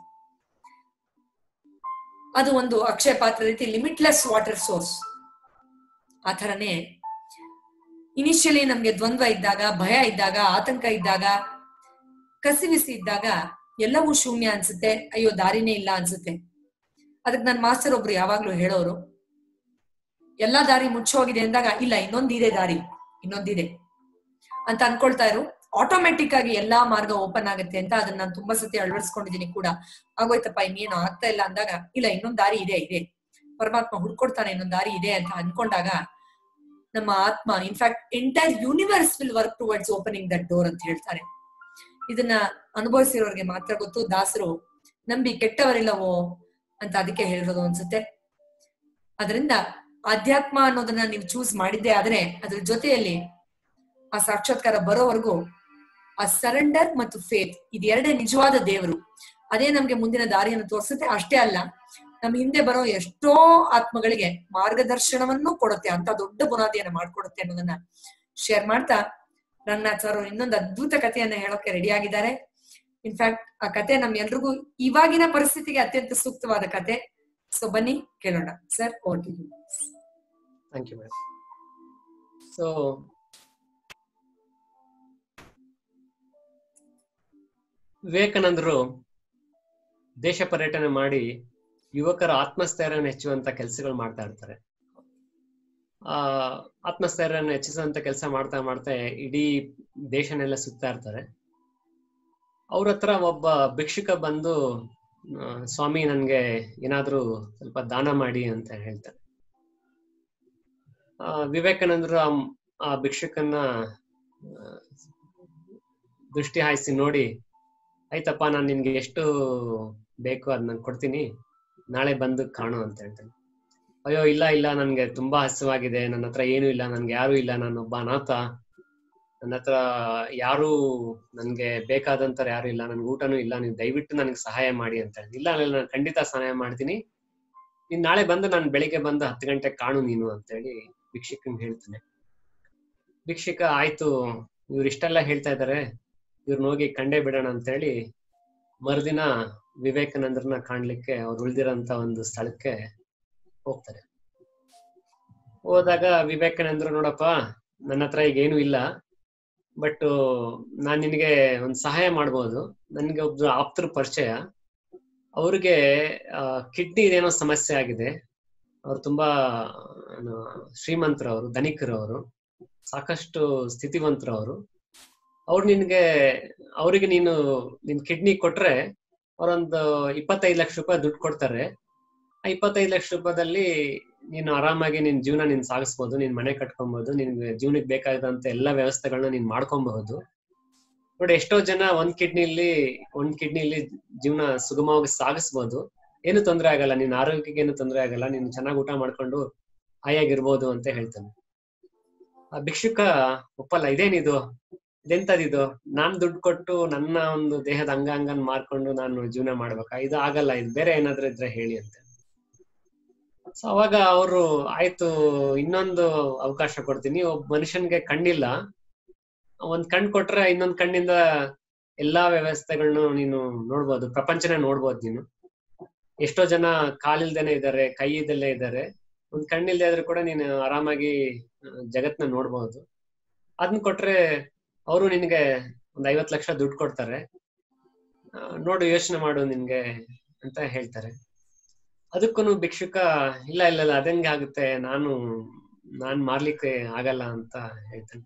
ಅದು ಒಂದು ಅಕ್ಷಯ ಪಾತ್ರ ರೀತಿ ಲಿಮಿಟ್ಲೆಸ್ ವಾಟರ್ ಸೋರ್ಸ್ ಆ ಥರನೇ ಇನಿಷಿಯಲಿ ನಮ್ಗೆ ದ್ವಂದ್ವ ಇದ್ದಾಗ ಭಯ ಇದ್ದಾಗ ಆತಂಕ ಇದ್ದಾಗ ಕಸಿವಿಸಿ ಇದ್ದಾಗ ಎಲ್ಲವೂ ಶೂನ್ಯ ಅನ್ಸುತ್ತೆ ಅಯ್ಯೋ ದಾರಿನೇ ಇಲ್ಲ ಅನ್ಸುತ್ತೆ ಅದಕ್ಕೆ ನನ್ನ ಮಾಸ್ಟರ್ ಒಬ್ರು ಯಾವಾಗ್ಲೂ ಹೇಳೋರು ಎಲ್ಲಾ ದಾರಿ ಮುಚ್ಚೋಗಿದೆ ಅಂದಾಗ ಇಲ್ಲ ಇನ್ನೊಂದಿದೆ ದಾರಿ ಇನ್ನೊಂದಿದೆ ಅಂತ ಅನ್ಕೊಳ್ತಾ ಇರು ಆಟೋಮೆಟಿಕ್ ಆಗಿ ಎಲ್ಲಾ ಮಾರ್ಗ ಓಪನ್ ಆಗುತ್ತೆ ಅಂತ ಅದನ್ನ ನಾನು ತುಂಬಾ ಸತಿ ಅಳವಡಿಸ್ಕೊಂಡಿದ್ದೀನಿ ಕೂಡ ಆಗೋಯ್ತಪ್ಪ ಇನ್ನೇನು ಆಗ್ತಾ ಇಲ್ಲ ಅಂದಾಗ ಇಲ್ಲ ಇನ್ನೊಂದ್ ದಾರಿ ಇದೆ ಇದೆ ಪರಮಾತ್ಮ ಹುಡ್ಕೊಡ್ತಾನೆ ಇನ್ನೊಂದ್ ದಾರಿ ಇದೆ ಅಂತ ಅನ್ಕೊಂಡಾಗ ನಮ್ಮ ಆತ್ಮ in fact entire universe will work towards opening that door ಅಂತ ಹೇಳ್ತಾರೆ ಇದನ್ನ ಅನುಭವಿಸಿರೋರಿಗೆ ಮಾತ್ರ ಗೊತ್ತು ದಾಸರು ನಂಬಿ ಕೆಟ್ಟವರಿಲ್ಲವೋ ಅಂತ ಅದಕ್ಕೆ ಹೇಳಿರೋದು ಅನ್ಸುತ್ತೆ ಅದರಿಂದ ಆಧ್ಯಾತ್ಮ ಅನ್ನೋದನ್ನ ನೀವು ಚೂಸ್ ಮಾಡಿದ್ದೆ ಆದ್ರೆ ಅದ್ರ ಜೊತೆಯಲ್ಲಿ ಆ ಸಾಕ್ಷಾತ್ಕಾರ ಬರೋವರೆಗೂ ಆ ಸರೆಂಡರ್ ಮತ್ತು ಫೇತ್ ಇದೆರಡೇ ನಿಜವಾದ ದೇವರು ಅದೇ ನಮ್ಗೆ ಮುಂದಿನ ದಾರಿಯನ್ನು ತೋರಿಸುತ್ತೆ ಅಷ್ಟೇ ಅಲ್ಲ ನಮ್ ಹಿಂದೆ ಬರೋ ಎಷ್ಟೋ ಆತ್ಮಗಳಿಗೆ ಮಾರ್ಗದರ್ಶನವನ್ನು ಕೊಡುತ್ತೆ ಅಂತ ದೊಡ್ಡ ಬುನಾದಿಯನ್ನ ಮಾಡ್ಕೊಡುತ್ತೆ ಅನ್ನೋದನ್ನ ಶೇರ್ ಮಾಡ್ತಾ ರಂಗನಾಥ್ ಸರ್ ಇನ್ನೊಂದು ಅದ್ಭುತ ಕಥೆಯನ್ನ ಹೇಳೋಕೆ ರೆಡಿ ಆಗಿದ್ದಾರೆ ಇನ್ಫ್ಯಾಕ್ಟ್ ಆ ಕತೆ ನಮ್ ಎಲ್ರಿಗೂ ಇವಾಗಿನ ಪರಿಸ್ಥಿತಿಗೆ ಅತ್ಯಂತ ಸೂಕ್ತವಾದ ಕತೆ ಸೊ ಬನ್ನಿ ಕೇಳೋಣ sir over to thank you madam so ವಿವೇಕಾನಂದರು ದೇಶ ಪರ್ಯಟನೆ ಮಾಡಿ ಯುವಕರ ಆತ್ಮಸ್ಥೈರ್ಯವನ್ನು ಹೆಚ್ಚುವಂತ ಕೆಲಸಗಳು ಮಾಡ್ತಾ ಇರ್ತಾರೆ ಆ ಆತ್ಮಸ್ಥೈರ್ಯವನ್ನು ಹೆಚ್ಚಿಸುವಂತ ಕೆಲಸ ಮಾಡ್ತಾ ಮಾಡ್ತಾ ಇಡೀ ದೇಶನೆಲ್ಲ ಸುತ್ತಾ ಇರ್ತಾರೆ ಅವ್ರ ಹತ್ರ ಒಬ್ಬ ಭಿಕ್ಷುಕ ಬಂದು ಆ, ಸ್ವಾಮಿ ನನ್ಗೆ ಏನಾದ್ರೂ ಸ್ವಲ್ಪ ದಾನ ಮಾಡಿ ಅಂತ ಹೇಳ್ತಾರೆ ಆ, ವಿವೇಕಾನಂದರು ಆ- ಆ ಭಿಕ್ಷುಕನ್ನ ಆ, ದೃಷ್ಟಿ ಹಾಯಿಸಿ ನೋಡಿ ಆಯ್ತಪ್ಪ ನಾನು ನಿನ್ಗೆ ಎಷ್ಟು ಬೇಕು ಅದ್ ನಾನು ಕೊಡ್ತೀನಿ ನಾಳೆ ಬಂದು ಕಾಣು ಅಂತ ಹೇಳ್ತಾನೆ ಅಯ್ಯೋ ಇಲ್ಲ ಇಲ್ಲ ನನ್ಗೆ ತುಂಬಾ ಹಸಿವಾಗಿದೆ ನನ್ನ ಹತ್ರ ಏನು ಇಲ್ಲ ನನ್ಗೆ ಯಾರು ಇಲ್ಲ ನಾನೊಬ್ಬ ಅನಾಥ ನನ್ನ ಹತ್ರ ಯಾರು ನನ್ಗೆ ಬೇಕಾದಂತರ ಯಾರು ಇಲ್ಲ ನನ್ಗೆ ಊಟನೂ ಇಲ್ಲ ನೀವು ದಯವಿಟ್ಟು ನನಗೆ ಸಹಾಯ ಮಾಡಿ ಅಂತ ಹೇಳಿದೆ ಇಲ್ಲ ಇಲ್ಲ ನಾನು ಖಂಡಿತ ಸಹಾಯ ಮಾಡ್ತೀನಿ ನೀನ್ ನಾಳೆ ಬಂದು ನಾನು ಬೆಳಿಗ್ಗೆ ಬಂದು ಹತ್ತು ಗಂಟೆಗೆ ಕಾಣು ನೀನು ಅಂತ ಹೇಳಿ ಭಿಕ್ಷುಕಂಗೆ ಹೇಳ್ತಾನೆ ಭಿಕ್ಷುಕ ಆಯ್ತು ಇವ್ರು ಇಷ್ಟೆಲ್ಲ ಹೇಳ್ತಾ ಇದಾರೆ ಇವ್ರನ್ನ ಹೋಗಿ ಕಂಡೇ ಬಿಡೋಣ ಅಂತ ಹೇಳಿ ಮರುದಿನ ವಿವೇಕಾನಂದರನ್ನ ಕಾಣ್ಲಿಕ್ಕೆ ಅವ್ರು ಉಳ್ದಿರೋಂತ ಒಂದು ಸ್ಥಳಕ್ಕೆ ಹೋಗ್ತಾರೆ ಹೋದಾಗ ವಿವೇಕಾನಂದರು ನೋಡಪ್ಪ ನನ್ನ ಹತ್ರ ಈಗ ಏನು ಇಲ್ಲ ಬಟ್ ನಾನ್ ನಿನಗೆ ಒಂದ್ ಸಹಾಯ ಮಾಡ್ಬೋದು ನನ್ಗೆ ಒಬ್ರು ಆಪ್ತರ ಪರಿಚಯ ಅವ್ರಿಗೆ ಕಿಡ್ನಿ ಏನೋ ಸಮಸ್ಯೆ ಆಗಿದೆ ಅವ್ರು ತುಂಬಾ ಏನು, ಶ್ರೀಮಂತರು ಅವರು ಧನಿಕರು ಅವರು ಸಾಕಷ್ಟು ಸ್ಥಿತಿವಂತರು ಅವರು ಅವ್ರು ನಿನ್ಗೆ ಅವರಿಗೆ ನೀನು ನಿನ್ ಕಿಡ್ನಿ ಕೊಟ್ರೆ ಅವರೊಂದು ಇಪ್ಪತ್ತೈದು ಲಕ್ಷ ರೂಪಾಯಿ ದುಡ್ಡು ಕೊಡ್ತಾರೆ ಆ ಇಪ್ಪತ್ತೈದು ಲಕ್ಷ ರೂಪಾಯಿದಲ್ಲಿ ನೀನು ಆರಾಮಾಗಿ ನಿನ್ ಜೀವನ ನೀನ್ ಸಾಗಿಸ್ಬೋದು ನಿನ್ ಮನೆ ಕಟ್ಕೊಬಹುದು ನಿನ್ಗೆ ಜೀವನಕ್ಕೆ ಬೇಕಾದಂತ ಎಲ್ಲಾ ವ್ಯವಸ್ಥೆಗಳನ್ನ ನೀನ್ ಮಾಡ್ಕೊಬಹುದು ನೋಡಿ ಎಷ್ಟೋ ಜನ ಒಂದ್ ಕಿಡ್ನಿಲಿ ಒಂದ್ ಕಿಡ್ನಿಲಿ ಜೀವನ ಸುಗಮವಾಗಿ ಸಾಗಿಸ್ಬೋದು ಏನು ತೊಂದರೆ ಆಗಲ್ಲ ನಿನ್ ಆರೋಗ್ಯಕ್ಕೆ ಏನು ತೊಂದರೆ ಆಗಲ್ಲ ನೀನ್ ಚೆನ್ನಾಗಿ ಊಟ ಮಾಡ್ಕೊಂಡು ಹಾಯಾಗಿರ್ಬೋದು ಅಂತ ಹೇಳ್ತಾನೆ ಆ ಭಿಕ್ಷುಕ ಒಪ್ಪಲ್ಲ ಇದೇನಿದು ಇದೆಂತದಿದು ನಾನ್ ದುಡ್ಡು ಕೊಟ್ಟು ನನ್ನ ಒಂದು ದೇಹದ ಅಂಗಾಂಗನ್ ಮಾರ್ಕೊಂಡು ನಾನು ಜೀವನ ಮಾಡ್ಬೇಕಾ ಇದು ಆಗಲ್ಲ ಇದು ಬೇರೆ ಏನಾದ್ರೂ ಇದ್ರೆ ಹೇಳಿ ಅಂತ ಸೊ ಅವಾಗ ಅವರು ಆಯ್ತು ಇನ್ನೊಂದು ಅವಕಾಶ ಕೊಡ್ತೀನಿ ಒಬ್ಬ ಮನುಷ್ಯನ್ಗೆ ಕಣ್ಣಿಲ್ಲ ಒಂದ್ ಕಣ್ ಕೊಟ್ರೆ ಇನ್ನೊಂದ್ ಕಣ್ಣಿಂದ ಎಲ್ಲಾ ವ್ಯವಸ್ಥೆಗಳನ್ನ ನೀನು ನೋಡ್ಬೋದು ಪ್ರಪಂಚನೇ ನೋಡ್ಬೋದು ನೀನು ಎಷ್ಟೋ ಜನ ಕಾಲಿಲ್ದೇನೆ ಇದ್ದಾರೆ ಕೈ ಇದ್ದಲ್ಲೇ ಇದ್ದಾರೆ ಒಂದ್ ಕಣ್ಣಿಲ್ದೇ ಇದ್ರೆ ಕೂಡ ನೀನು ಆರಾಮಾಗಿ ಆ, ಜಗತ್ನ ನೋಡ್ಬೋದು ಅದನ್ನ ಕೊಟ್ರೆ ಅವರು ನಿನ್ಗೆ ಒಂದ್ ಐವತ್ ಲಕ್ಷ ದುಡ್ಡು ಕೊಡ್ತಾರೆ ಆ, ನೋಡು ಯೋಚನೆ ಮಾಡು ನಿನ್ಗೆ ಅಂತ ಹೇಳ್ತಾರೆ ಅದಕ್ಕೂ ಭಿಕ್ಷುಕ ಇಲ್ಲ ಇಲ್ಲ ಇಲ್ಲ ಅದಂಗೆ ಆಗುತ್ತೆ ನಾನು ನಾನ್ ಮಾರ್ಲಿಕ್ಕೆ ಆಗಲ್ಲ ಅಂತ ಹೇಳ್ತಾನೆ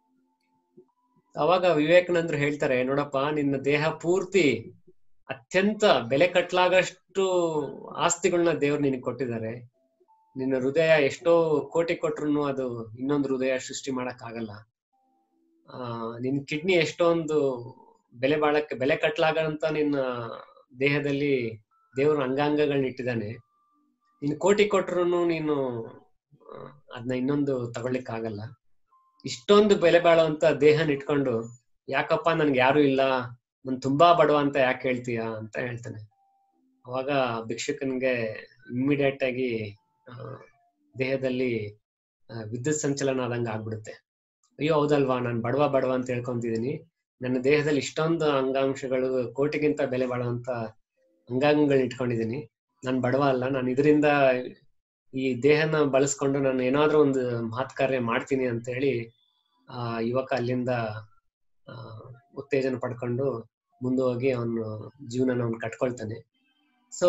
ಅವಾಗ ವಿವೇಕಾನಂದ್ರು ಹೇಳ್ತಾರೆ ನೋಡಪ್ಪ ನಿನ್ನ ದೇಹ ಪೂರ್ತಿ ಅತ್ಯಂತ ಬೆಲೆ ಕಟ್ಲಾಗಷ್ಟು ಆಸ್ತಿಗಳನ್ನ ದೇವ್ರು ನಿನಗೆ ಕೊಟ್ಟಿದ್ದಾರೆ ನಿನ್ನ ಹೃದಯ ಎಷ್ಟೋ ಕೋಟಿ ಕೊಟ್ರು ಅದು ಇನ್ನೊಂದು ಹೃದಯ ಸೃಷ್ಟಿ ಮಾಡಕ್ ಆಗಲ್ಲ ಆ ನಿನ್ ಕಿಡ್ನಿ ಎಷ್ಟೊಂದು ಬೆಲೆ ಬಾಳಕ್ಕೆ ಬೆಲೆ ಕಟ್ಲಾಗಂತ ನಿನ್ನ ದೇಹದಲ್ಲಿ ದೇವ್ರ ಅಂಗಾಂಗಗಳನ್ನ ಇಟ್ಟಿದ್ದಾನೆ ನೀನು ಕೋಟಿ ಕೊಟ್ರು ನೀನು ಅದನ್ನ ಇನ್ನೊಂದು ತಗೊಳ್ಲಿಕ್ ಆಗಲ್ಲ ಇಷ್ಟೊಂದು ಬೆಲೆ ಬಾಳುವಂತ ದೇಹನ ಇಟ್ಕೊಂಡು ಯಾಕಪ್ಪ ನನ್ಗೆ ಯಾರು ಇಲ್ಲ ನನ್ ತುಂಬಾ ಬಡವ ಅಂತ ಯಾಕೆ ಹೇಳ್ತೀಯ ಅಂತ ಹೇಳ್ತಾನೆ ಅವಾಗ ಭಿಕ್ಷುಕನ್ಗೆ ಇಮ್ಮಿಡಿಯೇಟ್ ಆಗಿ ಆ, ದೇಹದಲ್ಲಿ ಆ, ವಿದ್ಯುತ್ ಸಂಚಲನ ಆದಂಗ ಆಗ್ಬಿಡುತ್ತೆ ಅಯ್ಯೋ ಹೌದಲ್ವಾ ನಾನು ಬಡವ ಬಡವ ಅಂತ ಹೇಳ್ಕೊಂತಿದೀನಿ ನನ್ನ ದೇಹದಲ್ಲಿ ಇಷ್ಟೊಂದು ಅಂಗಾಂಶಗಳು ಕೋಟಿಗಿಂತ ಬೆಲೆ ಬಾಳುವಂತ ಅಂಗಾಂಗಗಳನ್ನ ಇಟ್ಕೊಂಡಿದೀನಿ ನಾನು ಬಡವ ಅಲ್ಲ ನಾನು ಇದರಿಂದ ಈ ದೇಹನ ಬಳಸ್ಕೊಂಡು ನಾನು ಏನಾದ್ರೂ ಒಂದು ಮಹತ್ ಕಾರ್ಯ ಮಾಡ್ತೀನಿ ಅಂತ ಹೇಳಿ ಆ ಯುವಕ ಅಲ್ಲಿಂದ ಆ ಉತ್ತೇಜನ ಪಡ್ಕೊಂಡು ಮುಂದೆ ಹೋಗಿ ಅವನು ಜೀವನನ ಅವ್ನು ಕಟ್ಕೊಳ್ತಾನೆ ಸೊ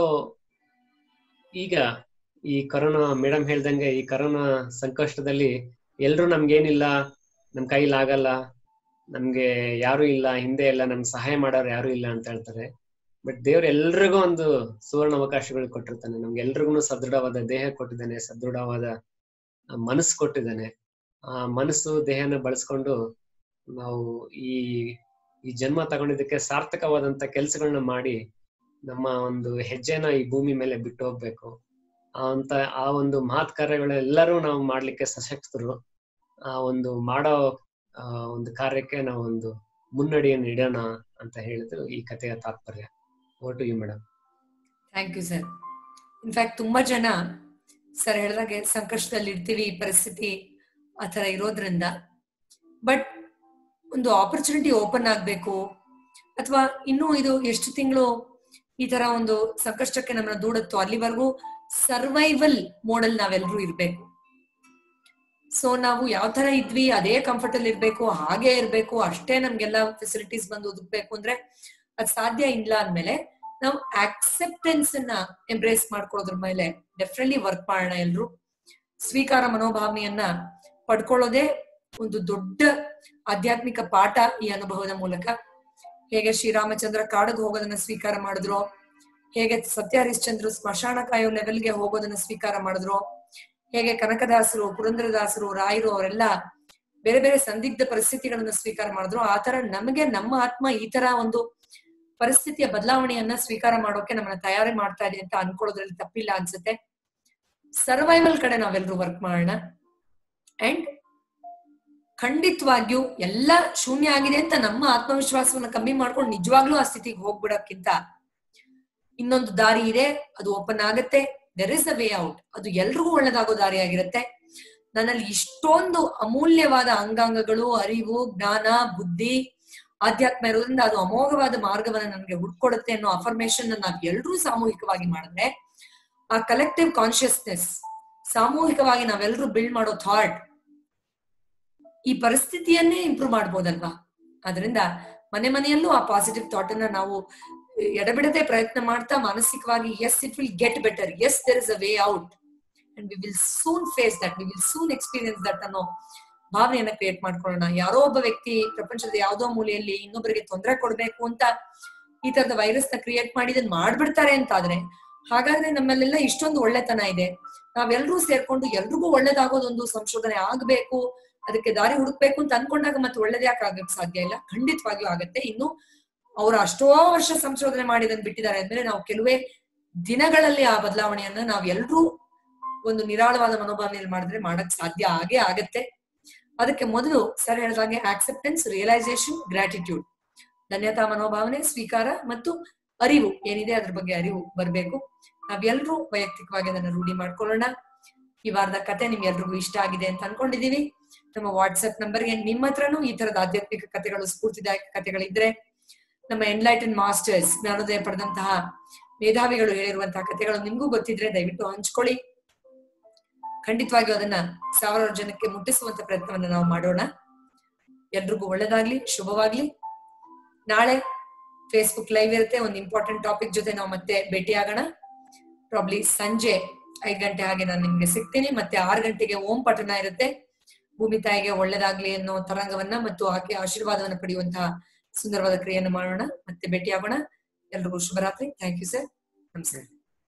ಈಗ ಈ ಕರೋನಾ ಮೇಡಮ್ ಹೇಳ್ದಂಗೆ ಈ ಕರೋನಾ ಸಂಕಷ್ಟದಲ್ಲಿ ಎಲ್ರು ನಮ್ಗೇನಿಲ್ಲ ನಮ್ ಕೈಲಿ ಆಗಲ್ಲ ನಮ್ಗೆ ಯಾರು ಇಲ್ಲ ಹಿಂದೆ ಎಲ್ಲ ನಮ್ಗೆ ಸಹಾಯ ಮಾಡೋರು ಯಾರು ಇಲ್ಲ ಅಂತ ಹೇಳ್ತಾರೆ ಬಟ್ ದೇವ್ರು ಎಲ್ರಿಗೂ ಒಂದು ಸುವರ್ಣ ಅವಕಾಶಗಳು ಕೊಟ್ಟಿರ್ತಾನೆ ನಮ್ಗೆ ಎಲ್ರಿಗೂ ಸದೃಢವಾದ ದೇಹ ಕೊಟ್ಟಿದ್ದಾನೆ ಸದೃಢವಾದ ಆ, ಮನಸ್ಸು ಕೊಟ್ಟಿದ್ದಾನೆ ಆ ಮನಸ್ಸು ದೇಹನ ಬಳಸ್ಕೊಂಡು ನಾವು ಈ ಈ ಜನ್ಮ ತಗೊಂಡಿದ್ದಕ್ಕೆ ಸಾರ್ಥಕವಾದಂತ ಕೆಲಸಗಳನ್ನ ಮಾಡಿ ನಮ್ಮ ಒಂದು ಹೆಜ್ಜೆನ ಈ ಭೂಮಿ ಮೇಲೆ ಬಿಟ್ಟು ಹೋಗ್ಬೇಕು ಆ ಅಂತ ಆ ಒಂದು ಮಹತ್ ಕಾರ್ಯಗಳೆಲ್ಲರೂ ನಾವು ಮಾಡ್ಲಿಕ್ಕೆ ಸಶಕ್ತರು ಆ ಒಂದು ಮಾಡೋ ಆ ಒಂದು ಕಾರ್ಯಕ್ಕೆ ನಾವು ಒಂದು ಮುನ್ನಡಿಯನ್ನು ಇಡೋಣ ಅಂತ ಹೇಳಿದ್ರು ಈ ಕಥೆಯ ತಾತ್ಪರ್ಯ over to you madam thank you sir in fact ತುಂಬಾ ಜನ ಸರ್ ಹೇಳಿದಾಗೆ ಸಂಕಷ್ಟದಲ್ಲಿ ಇರ್ತೀವಿ ಈ ಪರಿಸ್ಥಿತಿ ಆ ತರ ಇರೋದ್ರಿಂದ ಬಟ್ ಒಂದು ಆಪರ್ಚುನಿಟಿ ಓಪನ್ ಆಗ್ಬೇಕು ಅಥವಾ ಇನ್ನೂ ಇದು ಎಷ್ಟು ತಿಂಗಳು ಈ ತರ ಒಂದು ಸಂಕಷ್ಟಕ್ಕೆ ನಮ್ಮನ್ನ ದೂಡುತ್ತೋ ಅಲ್ಲಿವರೆಗೂ ಸರ್ವೈವಲ್ ಮೋಡಲ್ ನಾವೆಲ್ಲರೂ ಇರ್ಬೇಕು ಸೊ ನಾವು ಯಾವ ತರ ಇದ್ವಿ ಅದೇ ಕಂಫರ್ಟಲ್ ಇರ್ಬೇಕು ಹಾಗೆ ಇರ್ಬೇಕು ಅಷ್ಟೇ ನಮ್ಗೆಲ್ಲ ಫೆಸಿಲಿಟೀಸ್ ಬಂದು ಒದಗ್ಬೇಕು ಅಂದ್ರೆ ಅದ್ ಸಾಧ್ಯ ಇಲ್ಲ ಅಂದ್ಮೇಲೆ ನಾವು ಆಕ್ಸೆಪ್ಟೆನ್ಸ್ ಅನ್ನ ಎಂಬ್ರೇಸ್ ಮಾಡ್ಕೊಳ್ಳೋದ್ರ ಮೇಲೆ ಡೆಫಿನೆಟ್ಲಿ ವರ್ಕ್ ಮಾಡೋಣ ಎಲ್ರು ಸ್ವೀಕಾರ ಮನೋಭಾವನೆಯನ್ನ ಪಡ್ಕೊಳ್ಳೋದೇ ಒಂದು ದೊಡ್ಡ ಆಧ್ಯಾತ್ಮಿಕ ಪಾಠ ಈ ಅನುಭವದ ಮೂಲಕ ಹೇಗೆ ಶ್ರೀರಾಮಚಂದ್ರ ಕಾಡಿಗೆ ಹೋಗೋದನ್ನ ಸ್ವೀಕಾರ ಮಾಡಿದ್ರು ಹೇಗೆ ಸತ್ಯ ಹರಿಶ್ಚಂದ್ರ ಸ್ಮಶಾನ ಕಾಯೋ ಲೆವೆಲ್ಗೆ ಹೋಗೋದನ್ನ ಸ್ವೀಕಾರ ಮಾಡಿದ್ರು ಹೇಗೆ ಕನಕದಾಸರು ಪುರಂದ್ರದಾಸರು ರಾಯರು ಅವರೆಲ್ಲ ಬೇರೆ ಬೇರೆ ಸಂದಿಗ್ಧ ಪರಿಸ್ಥಿತಿಗಳನ್ನ ಸ್ವೀಕಾರ ಮಾಡಿದ್ರು ಆ ತರ ನಮಗೆ ನಮ್ಮ ಆತ್ಮ ಈ ತರ ಒಂದು ಪರಿಸ್ಥಿತಿಯ ಬದಲಾವಣೆಯನ್ನ ಸ್ವೀಕಾರ ಮಾಡೋಕೆ ನಮ್ಮನ್ನ ತಯಾರಿ ಮಾಡ್ತಾ ಇದೆ ಅಂತ ಅನ್ಕೊಳ್ಳೋದ್ರಲ್ಲಿ ತಪ್ಪಿಲ್ಲ ಅನ್ಸುತ್ತೆ ಸರ್ವೈವಲ್ ಕಡೆ ನಾವೆಲ್ಲರೂ ವರ್ಕ್ ಮಾಡೋಣ ಅಂಡ್ ಖಂಡಿತವಾಗಿಯೂ ಎಲ್ಲ ಶೂನ್ಯ ಆಗಿದೆ ಅಂತ ನಮ್ಮ ಆತ್ಮವಿಶ್ವಾಸವನ್ನ ಕಮ್ಮಿ ಮಾಡ್ಕೊಂಡು ನಿಜವಾಗ್ಲೂ ಆ ಸ್ಥಿತಿಗೆ ಹೋಗ್ಬಿಡಕ್ಕಿಂತ ಇನ್ನೊಂದು ದಾರಿ ಇದೆ ಅದು ಓಪನ್ ಆಗತ್ತೆ there is a way out ಅದು ಎಲ್ರಿಗೂ ಒಳ್ಳೇದಾಗೋ ದಾರಿ ಆಗಿರುತ್ತೆ ನನ್ನಲ್ಲಿ ಇಷ್ಟೊಂದು ಅಮೂಲ್ಯವಾದ ಅಂಗಾಂಗಗಳು ಅರಿವು ಜ್ಞಾನ ಬುದ್ಧಿ ಆಧ್ಯಾತ್ಮ ಇರೋದ್ರಿಂದ ಅದು ಅಮೋಘವಾದ ಮಾರ್ಗವನ್ನ ನನಗೆ ಹುಡ್ಕೊಡುತ್ತೆ ಅನ್ನೋ ಅಫರ್ಮೇಶನ್ ನಾವ್ ಎಲ್ರೂ ಸಾಮೂಹಿಕವಾಗಿ ಮಾಡಿದ್ರೆ ಆ ಕಲೆಕ್ಟಿವ್ ಕಾನ್ಶಿಯಸ್ನೆಸ್ ಸಾಮೂಹಿಕವಾಗಿ ನಾವೆಲ್ಲರೂ ಬಿಲ್ಡ್ ಮಾಡೋ ಥಾಟ್ ಈ ಪರಿಸ್ಥಿತಿಯನ್ನೇ ಇಂಪ್ರೂವ್ ಮಾಡ್ಬೋದಲ್ವಾ ಅದರಿಂದ ಮನೆ ಮನೆಯಲ್ಲೂ ಆ ಪಾಸಿಟಿವ್ ಥಾಟ್ ಅನ್ನ ನಾವು ಎಡಬಿಡದೆ ಪ್ರಯತ್ನ ಮಾಡ್ತಾ ಮಾನಸಿಕವಾಗಿ yes it will get better yes there is a way out and we will soon face that we will soon experience that ಅನ್ನೋ ಭಾವನೆಯನ್ನ ಕ್ರಿಯೇಟ್ ಮಾಡ್ಕೊಳ್ಳೋಣ ಯಾರೋ ಒಬ್ಬ ವ್ಯಕ್ತಿ ಪ್ರಪಂಚದ ಯಾವ್ದೋ ಮೂಲೆಯಲ್ಲಿ ಇನ್ನೊಬ್ಬರಿಗೆ ತೊಂದರೆ ಕೊಡ್ಬೇಕು ಅಂತ ಈ ತರದ ವೈರಸ್ ನ ಕ್ರಿಯೇಟ್ ಮಾಡಿ ಇದನ್ನ ಮಾಡ್ಬಿಡ್ತಾರೆ ಅಂತ ಆದ್ರೆ ಹಾಗಾದ್ರೆ ನಮ್ಮಲ್ಲೆಲ್ಲ ಇಷ್ಟೊಂದು ಒಳ್ಳೆತನ ಇದೆ ನಾವೆಲ್ಲರೂ ಸೇರ್ಕೊಂಡು ಎಲ್ರಿಗೂ ಒಳ್ಳೇದಾಗೋದೊಂದು ಸಂಶೋಧನೆ ಆಗ್ಬೇಕು ಅದಕ್ಕೆ ದಾರಿ ಹುಡುಕ್ಬೇಕು ಅಂತ ಅನ್ಕೊಂಡಾಗ ಮತ್ತೆ ಒಳ್ಳೇದ್ ಯಾಕೆ ಆಗಕ್ ಸಾಧ್ಯ ಇಲ್ಲ ಖಂಡಿತವಾಗಿಯೂ ಆಗತ್ತೆ ಇನ್ನು ಅವ್ರು ಅಷ್ಟೋ ವರ್ಷ ಸಂಶೋಧನೆ ಮಾಡಿದನ್ ಬಿಟ್ಟಿದ್ದಾರೆ ಅಂದ್ರೆ ನಾವು ಕೆಲವೇ ದಿನಗಳಲ್ಲಿ ಆ ಬದಲಾವಣೆಯನ್ನ ನಾವ್ ಎಲ್ರೂ ಒಂದು ನಿರಾಳವಾದ ಮನೋಭಾವನೆಯಲ್ಲಿ ಮಾಡಿದ್ರೆ ಮಾಡಕ್ ಸಾಧ್ಯ ಆಗೇ ಆಗತ್ತೆ ಅದಕ್ಕೆ ಮೊದಲು ಸರ್ ಹೇಳಿದಾಗೆ ಆಕ್ಸೆಪ್ಟೆನ್ಸ್ ರಿಯಲೈಸೇಷನ್ ಗ್ರಾಟಿಟ್ಯೂಡ್ ಧನ್ಯತಾ ಮನೋಭಾವನೆ ಸ್ವೀಕಾರ ಮತ್ತು ಅರಿವು ಏನಿದೆ ಅದ್ರ ಬಗ್ಗೆ ಅರಿವು ಬರ್ಬೇಕು ನಾವೆಲ್ಲರೂ ವೈಯಕ್ತಿಕವಾಗಿ ಅದನ್ನ ರೂಢಿ ಮಾಡ್ಕೊಳ್ಳೋಣ ಈ ವಾರದ ಕತೆ ನಿಮ್ಗೆಲ್ರಿಗೂ ಇಷ್ಟ ಆಗಿದೆ ಅಂತ ಅನ್ಕೊಂಡಿದೀವಿ ನಮ್ಮ ವಾಟ್ಸ್ಆಪ್ ನಂಬರ್ಗೆ ನಿಮ್ಮ ಹತ್ರನೂ ಈ ತರದ ಆಧ್ಯಾತ್ಮಿಕ ಕಥೆಗಳು ಸ್ಫೂರ್ತಿದಾಯಕ ಕಥೆಗಳಿದ್ರೆ ನಮ್ಮ ಎನ್ಲೈಟನ್ ಮಾಸ್ಟರ್ಸ್ ಜ್ಞಾನೋದಯ ಪಡೆದಂತಹ ಮೇಧಾವಿಗಳು ಹೇಳಿರುವಂತಹ ಕಥೆಗಳು ನಿಮ್ಗೂ ಗೊತ್ತಿದ್ರೆ ದಯವಿಟ್ಟು ಹಂಚ್ಕೊಳ್ಳಿ ಖಂಡಿತವಾಗಿಯೂ ಅದನ್ನ ಸಾವಿರಾರು ಜನಕ್ಕೆ ಮುಟ್ಟಿಸುವಂತ ಪ್ರಯತ್ನವನ್ನ ನಾವು ಮಾಡೋಣ ಎಲ್ರಿಗೂ ಒಳ್ಳೇದಾಗ್ಲಿ ಶುಭವಾಗ್ಲಿ ನಾಳೆ ಫೇಸ್ಬುಕ್ ಲೈವ್ ಇರುತ್ತೆ ಒಂದು ಇಂಪಾರ್ಟೆಂಟ್ ಟಾಪಿಕ್ ಜೊತೆ ನಾವು ಮತ್ತೆ ಭೇಟಿ ಆಗೋಣ ಪ್ರಾಬ್ಲಿ ಸಂಜೆ ಐದ್ ಗಂಟೆ ಹಾಗೆ ನಾನು ನಿಮ್ಗೆ ಸಿಗ್ತೀನಿ ಮತ್ತೆ ಆರು ಗಂಟೆಗೆ ಓಂ ಪಠಣ ಇರುತ್ತೆ ಭೂಮಿ ತಾಯಿಗೆ ಒಳ್ಳೇದಾಗ್ಲಿ ಅನ್ನೋ ತರಂಗವನ್ನ ಮತ್ತು ಆಕೆ ಆಶೀರ್ವಾದವನ್ನ ಪಡೆಯುವಂತಹ ಸುಂದರವಾದ ಕ್ರಿಯೆಯನ್ನು ಮಾಡೋಣ ಮತ್ತೆ ಭೇಟಿ ಆಗೋಣ ಎಲ್ರಿಗೂ ಶುಭರಾತ್ರಿ ಥ್ಯಾಂಕ್ ಯು ಸರ್ ನಮಸ್ಕಾರ